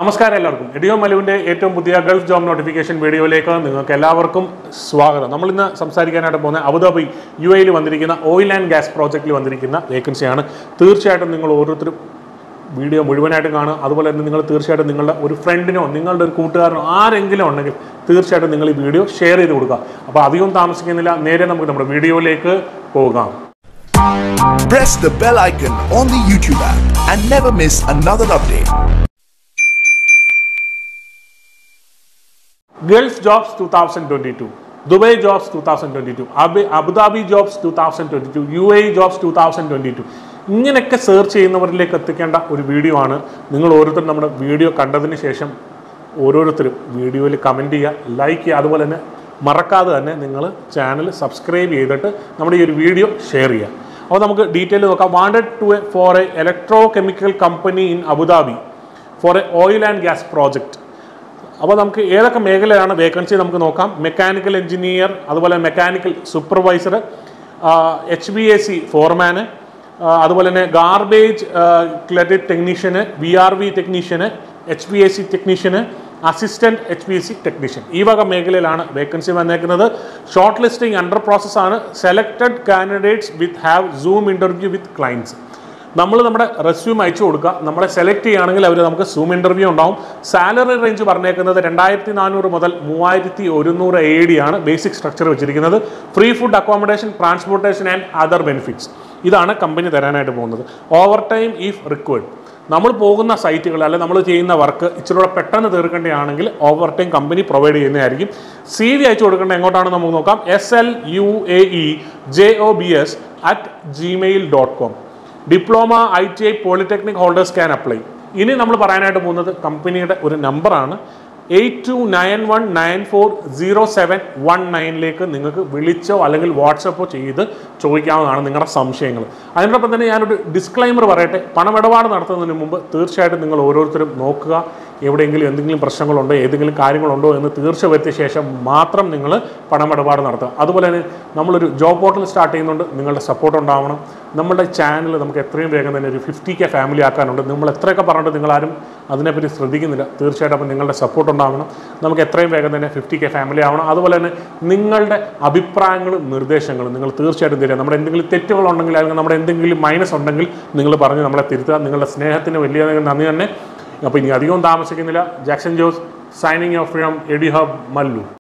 നമസ്കാരം എല്ലാവർക്കും എഡിയോ മലുവിൻ്റെ ഏറ്റവും പുതിയ ഗൾഫ് ജോബ് നോട്ടിഫിക്കേഷൻ വീഡിയോയിലേക്ക് നിങ്ങൾക്ക് എല്ലാവർക്കും സ്വാഗതം നമ്മൾ ഇന്ന് സംസാരിക്കാനായിട്ട് പോകുന്ന അബുദാബി യു എയിൽ വന്നിരിക്കുന്ന ഓയിൽ ആൻഡ് ഗ്യാസ് പ്രോജക്റ്റിൽ വന്നിരിക്കുന്ന വേക്കൻസിയാണ് തീർച്ചയായിട്ടും നിങ്ങൾ ഓരോരുത്തരും വീഡിയോ മുഴുവനായിട്ട് കാണുക അതുപോലെ തന്നെ നിങ്ങൾ തീർച്ചയായിട്ടും നിങ്ങളുടെ ഒരു ഫ്രണ്ടിനോ നിങ്ങളുടെ ഒരു കൂട്ടുകാരനോ ആരെങ്കിലും ഉണ്ടെങ്കിൽ തീർച്ചയായിട്ടും നിങ്ങൾ ഈ വീഡിയോ ഷെയർ ചെയ്ത് കൊടുക്കുക അപ്പോൾ അധികം താമസിക്കുന്നില്ല നേരെ നമുക്ക് നമ്മുടെ വീഡിയോയിലേക്ക് പോകാം Press the bell icon on the YouTube app and never miss another update. Gulf jobs two thousand twenty two Dubai jobs two thousand twenty two അബി Abu Dhabi jobs two thousand twenty two U A jobs two thousand twenty two ഇങ്ങനെയൊക്കെ search ചെയ്യുന്നവരിലേക്ക് എത്തിക്കേണ്ട ഒരു video ആണ് നിങ്ങൾ ഓരോരുത്തരും നമ്മുടെ video കണ്ടതിന് ശേഷം ഓരോരുത്തരും വീഡിയോയിൽ കമൻറ്റ് ചെയ്യുക ലൈക്ക് ചെയ്യുക അതുപോലെ തന്നെ മറക്കാതെ തന്നെ നിങ്ങൾ ചാനൽ സബ്സ്ക്രൈബ് ചെയ്തിട്ട് നമ്മുടെ ഈ ഒരു വീഡിയോ ഷെയർ ചെയ്യുക അപ്പോൾ നമുക്ക് ഡീറ്റെയിൽ നോക്കാം wanted to a for a electro chemical company in Abu Dhabi for a oil and gas project അപ്പോൾ നമുക്ക് ഏതൊക്കെ മേഖലയാണ് വേക്കൻസി നമുക്ക് നോക്കാം മെക്കാനിക്കൽ എഞ്ചിനീയർ അതുപോലെ mechanical supervisor H B A C foreman അതുപോലെ തന്നെ ഗാർബേജ് ക്ലഡിറ്റ് technician V R V technician H B A C technician assistant H B S C technician ഈ വക മേഖലയിലാണ് വേക്കൻസി വന്നേക്കുന്നത് ഷോർട്ട് ലിസ്റ്റിംഗ് അണ്ടർ പ്രോസസ് ആണ് selected candidates with have zoom interview with clients നമ്മൾ നമ്മുടെ റെസ്യൂം അയച്ചു കൊടുക്കുക നമ്മളെ സെലക്ട് ചെയ്യുകയാണെങ്കിൽ അവർ നമുക്ക് സൂം ഇൻ്റർവ്യൂ ഉണ്ടാവും സാലറി റേഞ്ച് പറഞ്ഞേക്കുന്നത് രണ്ടായിരത്തി നാനൂറ് മുതൽ മൂവായിരത്തി ഒരുന്നൂറ് എ ഡി ആണ് ബേസിക് സ്ട്രക്ചർ വെച്ചിരിക്കുന്നത് free food accommodation transportation and other benefits ഇതാണ് കമ്പനി തരാനായിട്ട് പോകുന്നത് ഓവർ ടൈം ഈഫ് റിക്വേർഡ് നമ്മൾ പോകുന്ന സൈറ്റുകൾ അല്ലെങ്കിൽ നമ്മൾ ചെയ്യുന്ന വർക്ക് ഇച്ചിരി കൂടെ പെട്ടെന്ന് തീർക്കേണ്ടതാണെങ്കിൽ ഓവർ ടൈം കമ്പനി പ്രൊവൈഡ് ചെയ്യുന്നതായിരിക്കും സി വി അയച്ചു കൊടുക്കേണ്ട എങ്ങോട്ടാണെന്ന് നമുക്ക് നോക്കാം S L U A E J O B S at Gmail dot com diploma I T I polytechnic holders can apply ഇനി നമ്മൾ പറയാനായിട്ട് പോകുന്നത് കമ്പനിയുടെ ഒരു നമ്പറാണ് eight two nine one nine four zero seven one നയനിലേക്ക് നിങ്ങൾക്ക് വിളിച്ചോ അല്ലെങ്കിൽ വാട്സപ്പോ ചെയ്ത് ചോദിക്കാവുന്നതാണ് നിങ്ങളുടെ സംശയങ്ങൾ അതിനോടൊപ്പം തന്നെ ഞാനൊരു ഡിസ്ക്ലൈമർ പറയട്ടെ പണമിടപാട് നടത്തുന്നതിന് മുമ്പ് തീർച്ചയായിട്ടും നിങ്ങൾ ഓരോരുത്തരും നോക്കുക എവിടെയെങ്കിലും എന്തെങ്കിലും പ്രശ്നങ്ങളുണ്ടോ ഏതെങ്കിലും കാര്യങ്ങളുണ്ടോ എന്ന് തീർച്ച വരുത്തിയ ശേഷം മാത്രം നിങ്ങൾ പണമിടപാട് നടത്തുക അതുപോലെ തന്നെ നമ്മളൊരു ജോബ് പോർട്ടൽ സ്റ്റാർട്ട് ചെയ്യുന്നുണ്ട് നിങ്ങളുടെ സപ്പോർട്ട് ഉണ്ടാവണം നമ്മുടെ ചാനൽ നമുക്ക് എത്രയും വേഗം തന്നെ ഒരു ഫിഫ്റ്റി കെ ഫാമിലി ആക്കാനുണ്ട് നമ്മൾ എത്രയൊക്കെ പറഞ്ഞിട്ട് നിങ്ങളാരും അതിനെപ്പറ്റി ശ്രദ്ധിക്കുന്നില്ല തീർച്ചയായിട്ടും അപ്പം നിങ്ങളുടെ സപ്പോർട്ട് ഉണ്ടാവണം നമുക്ക് എത്രയും വേഗം തന്നെ ഫിഫ്റ്റി കെ ഫാമിലി ആവണം അതുപോലെ തന്നെ നിങ്ങളുടെ അഭിപ്രായങ്ങളും നിർദ്ദേശങ്ങളും നിങ്ങൾ തീർച്ചയായിട്ടും തരിക നമ്മുടെ എന്തെങ്കിലും തെറ്റുകളുണ്ടെങ്കിൽ അല്ലെങ്കിൽ നമ്മുടെ എന്തെങ്കിലും മൈനസ് ഉണ്ടെങ്കിൽ നിങ്ങൾ പറഞ്ഞ് നമ്മളെ തിരുത്തുക നിങ്ങളുടെ സ്നേഹത്തിന് വലിയ നന്ദി തന്നെ അപ്പോൾ ഇനി അധികം താമസിക്കുന്നില്ല Jackson Jose signing off from ed hub Mallu